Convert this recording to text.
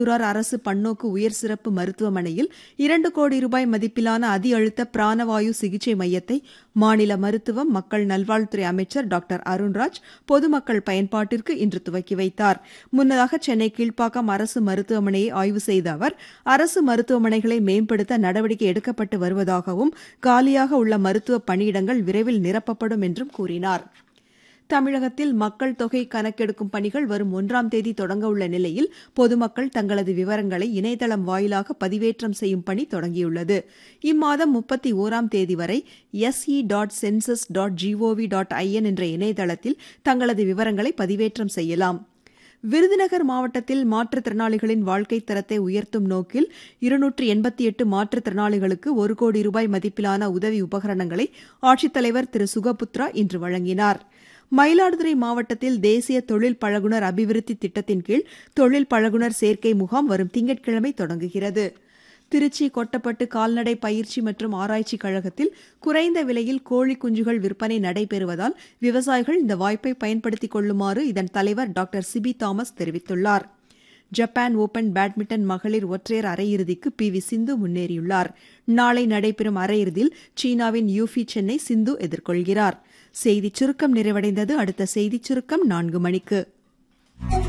துரார் அரசு பன்னோக்கு உயர் சிறப்பு மருத்துவமனையில் இரண்டு கோடி ரூபாய் மதிப்பிலான அதி அழுத்த பிராணவாயு சிகிச்சை மையத்தை மாநில மருத்துவம் மக்கள் நல்வாழ்வுத்துறை அமைச்சர் டாக்டர் அருண்ராஜ் பொதுமக்கள் பயன்பாட்டிற்கு இன்று துவக்கி வைத்தார் முன்னதாக சென்னை கீழ்ப்பாக்கம் அரசு மருத்துவமனையை ஆய்வு செய்த அவர் அரசு மருத்துவமனைகளை மேம்படுத்த நடவடிக்கை எடுக்கப்பட்டு வருவதாகவும் காலியாக உள்ள மருத்துவ பணியிடங்கள் விரைவில் நிரப்பப்படும் என்றும் கூறினார் தமிழகத்தில் மக்கள் தொகை கணக்கெடுக்கும் பணிகள் வரும் ஒன்றாம் தேதி தொடங்க உள்ள நிலையில் பொதுமக்கள் தங்களது விவரங்களை இணையதளம் வாயிலாக பதிவேற்றம் செய்யும் பணி தொடங்கியுள்ளது இம்மாதம் முப்பத்தி ஓராம் தேதி வரை SE dot census dot GOV dot IN என்ற இணையதளத்தில் தங்களது விவரங்களை பதிவேற்றம் செய்யலாம் விருதுநகர் மாவட்டத்தில் மாற்றுத்திறனாளிகளின் வாழ்க்கை தரத்தை உயர்த்தும் நோக்கில் இருநூற்று எண்பத்தி எட்டு மாற்றுத்திறனாளிகளுக்கு ஒரு கோடி ரூபாய் மதிப்பிலான உதவி உபகரணங்களை ஆட்சித்தலைவர் திரு சுகபுத்ரா இன்று வழங்கினார் மயிலாடுதுறை மாவட்டத்தில் தேசிய தொழில் பழகுனர் அபிவிருத்தி திட்டத்தின் கீழ் தொழில் பழகுனர் சேர்க்கை முகாம் வரும் திங்கட்கிழமை தொடங்குகிறது திருச்சி கொட்டப்பட்டு கால்நடை பயிற்சி மற்றும் ஆராய்ச்சி கழகத்தில் குறைந்த விலையில் கோழி குஞ்சுகள் விற்பனை நடைபெறுவதால் விவசாயிகள் இந்த வாய்ப்பை பயன்படுத்திக் கொள்ளுமாறு இதன் தலைவர் டாக்டர் சிபி தாமஸ் தெரிவித்துள்ளார் ஜப்பான் ஓபன் பேட்மிண்டன் மகளிர் ஒற்றையர் அரையிறுதிக்கு பி வி சிந்து முன்னேறியுள்ளார் நாளை நடைபெறும் அரையிறுதியில் சீனாவின் யூஃபி சென்னை சிந்து எதிர்கொள்கிறார் செய்திச் சுருக்கம் நிறைவடைந்தது அடுத்த செய்திச் சுருக்கம் நான்கு மணிக்கு